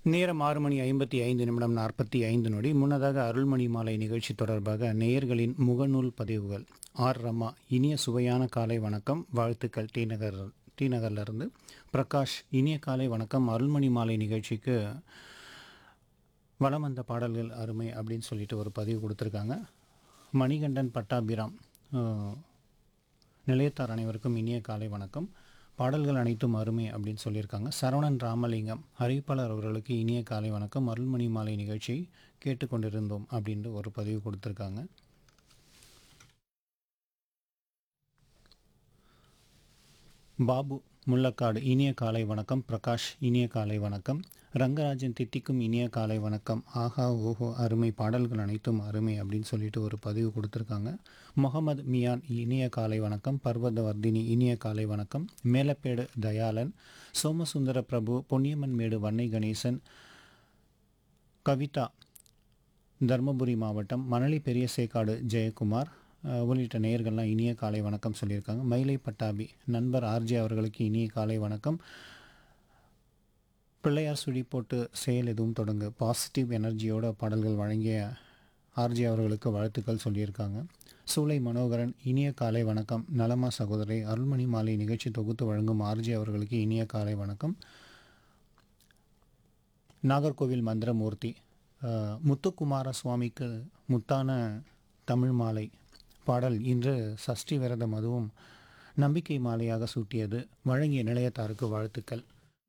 நேரம் ஆறு மணி ஐம்பத்தி ஐந்து நிமிடம் நாற்பத்தி ஐந்து நொடி முன்னதாக அருள்மணி மாலை நிகழ்ச்சி தொடர்பாக நேயர்களின் முகநூல் பதிவுகள் ஆர் ரமா இனிய சுவையான காலை வணக்கம் வாழ்த்துக்கள் டி நகர் டி நகர்லேருந்து பிரகாஷ் இனிய காலை வணக்கம் அருள்மணி மாலை நிகழ்ச்சிக்கு வலம் வந்த பாடல்கள் அருமை அப்படின்னு சொல்லிட்டு ஒரு பதிவு கொடுத்துருக்காங்க மணிகண்டன் பட்டாபிராம் அஹ், நிலையத்தார் அனைவருக்கும் இனிய காலை வணக்கம் பாடல்கள் அனைத்தும் அருமை அப்படின்னு சொல்லியிருக்காங்க சரவணன் ராமலிங்கம் அறிவிப்பாளர் அவர்களுக்கு இனிய காலை வணக்கம் அருள்மணி மாலை நிகழ்ச்சி கேட்டுக்கொண்டிருந்தோம் அப்படின்ட்டு ஒரு பதிவு கொடுத்துருக்காங்க பாபு முள்ளக்காடு இனிய காலை வணக்கம் பிரகாஷ் இனிய காலை வணக்கம் ரங்கராஜன் தித்திக்கும் இனிய காலை வணக்கம் ஆஹா ஓஹோ அருமை பாடல்கள் அனைத்தும் அருமை அப்படின்னு சொல்லிட்டு ஒரு பதிவு கொடுத்துருக்காங்க முகமது மியான் இனிய காலை வணக்கம் பர்வதவர்தினி இனிய காலை வணக்கம் மேலப்பேடு தயாளன் சோமசுந்தர பிரபு பொன்னியம்மன் மேடு வன்னை கணேசன் கவிதா தருமபுரி மாவட்டம் மணலி பெரிய சேக்காடு ஜெயக்குமார் அஹ், உள்ளிட்ட நேயர்கள்லாம் இனிய காலை வணக்கம் சொல்லியிருக்காங்க மயிலை பட்டாபி நண்பர் ஆர்ஜே அவர்களுக்கு இனிய காலை வணக்கம் பிள்ளையார் சுழி போட்டு செயல் எதுவும் தொடங்கு பாசிட்டிவ் எனர்ஜியோட பாடல்கள் வழங்கிய ஆர்ஜே அவர்களுக்கு வாழ்த்துக்கள் சொல்லியிருக்காங்க சூளை மனோகரன் இனிய காலை வணக்கம் நலமா சகோதரி அருள்மணி மாலை நிகழ்ச்சி தொகுத்து வழங்கும் ஆர்ஜே அவர்களுக்கு இனிய காலை வணக்கம் நாகர்கோவில் மந்திரமூர்த்தி அஹ், முத்துக்குமார சுவாமிக்கு முத்தான தமிழ் மாலை பாடல் இன்று சஷ்டி விரதம் அதுவும் நம்பிக்கை மாலையாக சூட்டியது வழங்கிய நிலையத்தாருக்கு வாழ்த்துக்கள்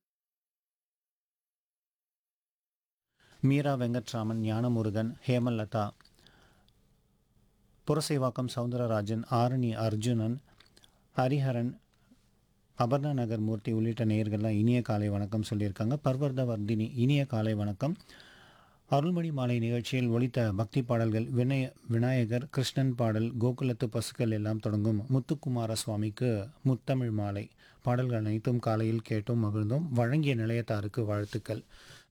மீரா வெங்கட்ராமன் ஞானமுருகன் ஹேமலதா புரசைவாக்கம் சவுந்தரராஜன் ஆரணி அர்ஜுனன் ஹரிஹரன் அபர்ணா நகர் மூர்த்தி உள்ளிட்ட நேயர்கள்லாம் இனிய காலை வணக்கம் சொல்லியிருக்காங்க பர்வர்த வர்தினி இனிய காலை வணக்கம் அருள்மணி மாலை நிகழ்ச்சியில் ஒலித்த பக்தி பாடல்கள் வினய விநாயகர் கிருஷ்ணன் பாடல் கோகுலத்து பசுக்கள் எல்லாம் தொடங்கும் முத்துக்குமார சுவாமிக்கு முத்தமிழ் மாலை பாடல்கள் அனைத்தும் காலையில் கேட்டும் மகிழ்ந்தோம் வழங்கிய நிலையத்தாருக்கு வாழ்த்துக்கள்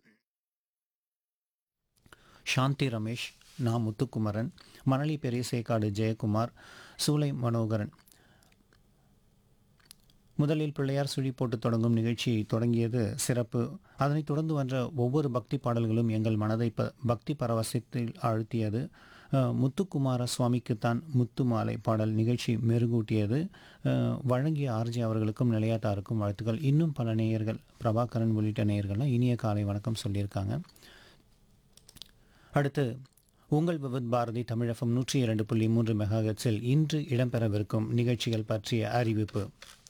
சாந்தி ரமேஷ் நா முத்துக்குமரன் மணலி பெரியசேக்காடு ஜெயக்குமார் சூலை மனோகரன் முதலில் பிள்ளையார் சுழி போட்டு தொடங்கும் நிகழ்ச்சி தொடங்கியது சிறப்பு அதனைத் தொடர்ந்து வந்த ஒவ்வொரு பக்தி பாடல்களும் எங்கள் மனதை ப பக்தி பரவசத்தில் ஆழ்த்தியது அஹ், முத்துக்குமார சுவாமிக்குத்தான் முத்து மாலை பாடல் நிகழ்ச்சி மெருகூட்டியது அஹ், வழங்கிய ஆர்ஜி அவர்களுக்கும் நிலையாத்தாருக்கும் வாழ்த்துக்கள் இன்னும் பல நேயர்கள் பிரபாகரன் உள்ளிட்ட நேயர்கள்லாம் இனிய காலை வணக்கம் சொல்லியிருக்காங்க அடுத்து உங்கள் விவித் பாரதி தமிழகம் நூற்றி இரண்டு புள்ளி மூன்று மெகாஹெட்ஸில் இன்று இடம்பெறவிருக்கும் நிகழ்ச்சிகள் பற்றிய அறிவிப்பு